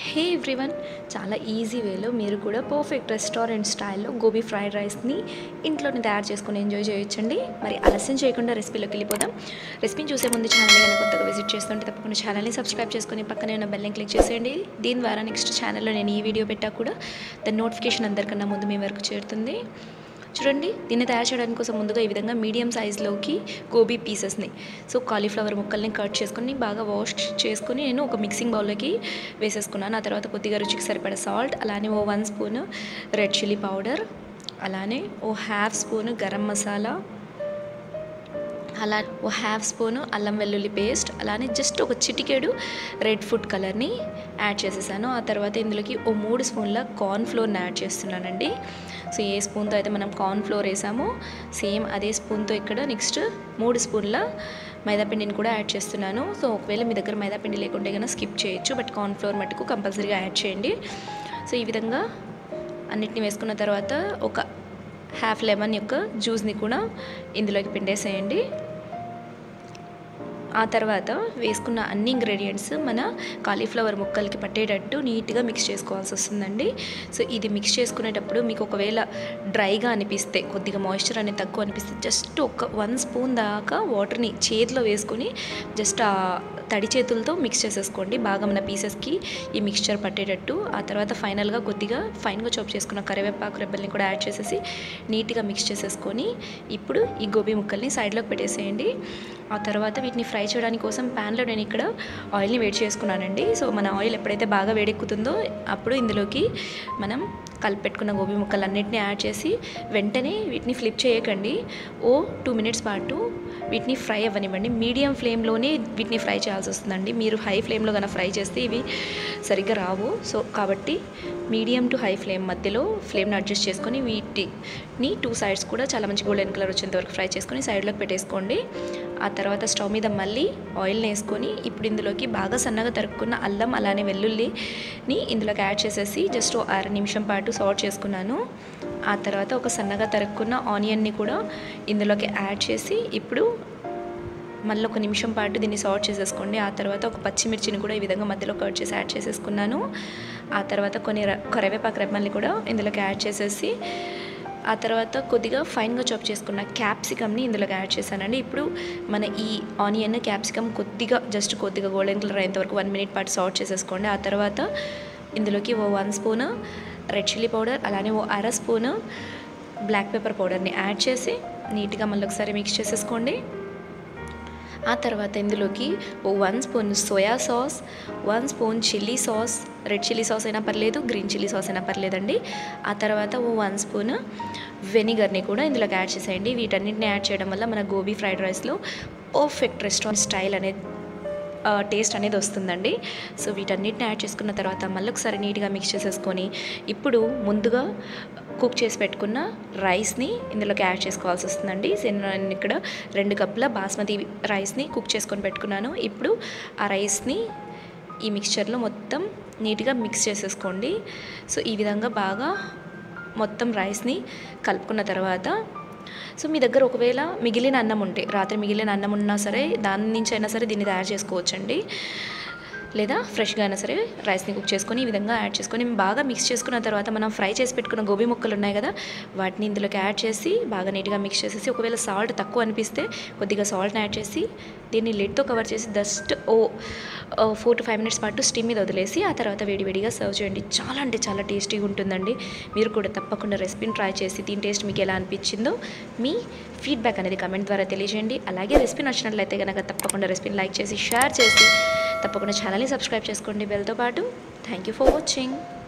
హే everyone చాలా easy వేలో మీరు కూడా పర్ఫెక్ట్ రెస్టారెంట్ స్టైల్లో గోబీ ఫ్రైడ్ రైస్ని ఇంట్లోనే తయారు చేసుకొని ఎంజాయ్ చేయొచ్చండి మరి ఆలస్యం చేయకుండా రెసిపీలోకి వెళ్ళిపోదాం రెసిపీని చూసే ముందు ఛానల్ కనుక కొత్తగా విజిట్ చేస్తుంటే తప్పకుండా ఛానల్ని సబ్స్క్రైబ్ చేసుకొని పక్కనే ఉన్న బెల్ని క్లిక్ చేసేయండి దీని ద్వారా నెక్స్ట్ ఛానల్లో నేను ఈ వీడియో పెట్టా కూడా దాని నోటిఫికేషన్ అందరికన్నా ముందు మీ వరకు చేరుతుంది చూడండి దీన్ని తయారు చేయడానికి కోసం ముందుగా ఈ విధంగా మీడియం సైజ్లోకి గోబీ పీసెస్ని సో కాలీఫ్లవర్ ముక్కల్ని కట్ చేసుకొని బాగా వాష్ చేసుకొని నేను ఒక మిక్సింగ్ బౌల్లోకి వేసేసుకున్నాను ఆ తర్వాత కొద్దిగా రుచికి సరిపడా సాల్ట్ అలానే ఓ one spoon red chilli powder అలానే ఓ హాఫ్ స్పూన్ గరం మసాలా అలా ఓ హాఫ్ స్పూను అల్లం వెల్లుల్లి పేస్ట్ అలానే జస్ట్ ఒక చిటికెడు రెడ్ ఫుడ్ కలర్ని యాడ్ చేసేసాను ఆ తర్వాత ఇందులోకి ఓ మూడు స్పూన్ల కార్న్ ఫ్లోర్ని యాడ్ చేస్తున్నానండి సో ఏ స్పూన్తో అయితే మనం కార్న్ ఫ్లోర్ వేసామో సేమ్ అదే స్పూన్తో ఇక్కడ నెక్స్ట్ మూడు స్పూన్ల మైదాపిండిని కూడా యాడ్ చేస్తున్నాను సో ఒకవేళ మీ దగ్గర మైదాపిండి లేకుంటే కనుక స్కిప్ చేయొచ్చు బట్ కార్న్ ఫ్లోర్ మటుకు కంపల్సరీగా యాడ్ చేయండి సో ఈ విధంగా అన్నిటిని వేసుకున్న తర్వాత ఒక హాఫ్ లెమన్ యొక్క జ్యూస్ని కూడా ఇందులోకి పిండేసేయండి ఆ తర్వాత వేసుకున్న అన్ని ఇంగ్రీడియంట్స్ మన కాలీఫ్లవర్ ముక్కలకి పట్టేటట్టు నీట్గా మిక్స్ చేసుకోవాల్సి వస్తుందండి సో ఇది మిక్స్ చేసుకునేటప్పుడు మీకు ఒకవేళ డ్రైగా అనిపిస్తే కొద్దిగా మాయిశ్చర్ అనేది తక్కువ అనిపిస్తే జస్ట్ ఒక వన్ స్పూన్ దాకా వాటర్ని చేతిలో వేసుకొని జస్ట్ ఆ తడి చేతులతో మిక్స్ చేసేసుకోండి బాగా మన పీసెస్కి ఈ మిక్స్చర్ పట్టేటట్టు ఆ తర్వాత ఫైనల్గా కొద్దిగా ఫైన్గా చాప్ చేసుకున్న కరివేపాకు రెబ్బల్ని కూడా యాడ్ చేసేసి నీట్గా మిక్స్ చేసేసుకొని ఇప్పుడు ఈ గోబీ ముక్కల్ని సైడ్లోకి పెట్టేసేయండి ఆ తర్వాత వీటిని ఫ్రై చేయడానికి కోసం ప్యాన్లో నేను ఇక్కడ ఆయిల్ని వేడి చేసుకున్నానండి సో మన ఆయిల్ ఎప్పుడైతే బాగా వేడెక్కుతుందో అప్పుడు ఇందులోకి మనం కలిపెట్టుకున్న గోబీ ముక్కలన్నిటిని యాడ్ చేసి వెంటనే వీటిని ఫ్లిప్ చేయకండి ఓ టూ మినిట్స్ పాటు వీటిని ఫ్రై అవ్వనివ్వండి మీడియం ఫ్లేమ్లోనే వీటిని ఫ్రై చేయాల్సి వస్తుందండి మీరు హై ఫ్లేమ్లో కనుక ఫ్రై చేస్తే ఇవి సరిగ్గా రావు సో కాబట్టి మీడియం టు హై ఫ్లేమ్ మధ్యలో ఫ్లేమ్ని అడ్జస్ట్ చేసుకొని వీటిని టూ సైడ్స్ కూడా చాలా మంచి గోల్డెన్ కలర్ వచ్చేంత వరకు ఫ్రై చేసుకొని సైడ్లోకి పెట్టేసుకోండి ఆ తర్వాత స్టవ్ మీద మళ్ళీ ఆయిల్ని వేసుకొని ఇప్పుడు ఇందులోకి బాగా సన్నగా తరుక్కున్న అల్లం అలానే వెల్లుల్లిని ఇందులోకి యాడ్ చేసేసి జస్ట్ ఓ అర నిమిషం పాటు సాల్ట్ చేసుకున్నాను ఆ తర్వాత ఒక సన్నగా తరుక్కున్న ఆనియన్ని కూడా ఇందులోకి యాడ్ చేసి ఇప్పుడు మళ్ళీ ఒక నిమిషం పాటు దీన్ని సాల్ట్ చేసేసుకోండి ఆ తర్వాత ఒక పచ్చిమిర్చిని కూడా ఈ విధంగా మధ్యలో కట్ చేసి యాడ్ చేసేసుకున్నాను ఆ తర్వాత కొన్ని ర- కరివేపాకు రెమ్మల్ని కూడా ఇందులోకి యాడ్ చేసేసి ఆ తర్వాత కొద్దిగా ఫైన్గా చాప్ చేసుకున్న క్యాప్సికమ్ని ఇందులోకి యాడ్ చేశానండి ఇప్పుడు మన ఈ ఆనియన్ క్యాప్సికమ్ కొద్దిగా జస్ట్ కొద్దిగా గోల్డెన్ కలర్ అయ్యేంత వరకు వన్ మినిట్ పాటు సాల్ట్ చేసేసుకోండి ఆ తర్వాత ఇందులోకి ఓ one spoon red chilli powder అలానే ఓ అర స్పూన్ బ్లాక్ పెప్పర్ పౌడర్ని యాడ్ చేసి నీట్గా మళ్ళీ ఒకసారి మిక్స్ చేసేసుకోండి ఆ తర్వాత ఇందులోకి ఓ one spoon soya sauce one spoon chilli sauce red chilli sauce అయినా పర్లేదు గ్రీన్ చిల్లీ సాస్ అయినా పర్లేదండి ఆ తర్వాత ఓ వన్ స్పూన్ వెనిగర్ని కూడా ఇందులోకి యాడ్ చేసేయండి వీటన్నిటిని యాడ్ చేయడం వల్ల మన గోబీ ఫ్రైడ్ రైస్లో పర్ఫెక్ట్ రెస్టారెంట్ స్టైల్ అనేది టేస్ట్ అనేది వస్తుందండి సో వీటన్నిటిని యాడ్ చేసుకున్న తర్వాత మళ్ళీ ఒకసారి నీట్గా మిక్స్ చేసేసుకొని ఇప్పుడు ముందుగా కుక్ చేసి పెట్టుకున్న రైస్ని ఇందులోకి యాడ్ చేసుకోవాల్సి వస్తుందండి సో నేను ఇక్కడ రెండు కప్పుల బాస్మతి రైస్ని కుక్ చేసుకొని పెట్టుకున్నాను ఇప్పుడు ఆ రైస్ని ఈ మిక్స్చర్లో మొత్తం నీట్గా మిక్స్ చేసేసుకోండి సో ఈ విధంగా బాగా మొత్తం రైస్ని కలుపుకున్న తర్వాత సో మీ దగ్గర ఒకవేళ మిగిలిన అన్నం ఉంటే రాత్రి మిగిలిన అన్నం ఉన్నా సరే దాని నుంచి అయినా సరే దీన్ని తయారు చేసుకోవచ్చండి లేదా ఫ్రెష్గా అయినా సరే రైస్ని కుక్ చేసుకొని ఈ విధంగా యాడ్ చేసుకొని బాగా మిక్స్ చేసుకున్న తర్వాత మనం ఫ్రై చేసి పెట్టుకున్న గోబీ ముక్కలు ఉన్నాయి కదా వాటిని ఇందులోకి యాడ్ చేసి బాగా నీట్గా మిక్స్ చేసేసి ఒకవేళ సాల్ట్ తక్కువ అనిపిస్తే కొద్దిగా సాల్ట్ని యాడ్ చేసి దీన్ని లిడ్తో కవర్ చేసి జస్ట్ ఓ ఫోర్ టు ఫైవ్ మినిట్స్ పాటు స్టీమ్ మీద వదిలేసి ఆ తర్వాత వేడివేడిగా సర్వ్ చేయండి చాలా అంటే చాలా టేస్టీగా ఉంటుందండి మీరు కూడా తప్పకుండా రెసిపీని ట్రై చేసి దీని టేస్ట్ మీకు ఎలా అనిపించిందో మీ ఫీడ్బ్యాక్ అనేది కమెంట్ ద్వారా తెలియజేయండి అలాగే రెసిపీ నచ్చినట్లయితే కనుక తప్పకుండా రెసిపీని లైక్ చేసి షేర్ చేసి తప్పకుండా ఛానల్ని సబ్స్క్రైబ్ చేసుకోండి బెల్తో పాటు థ్యాంక్ యూ ఫర్ వాచింగ్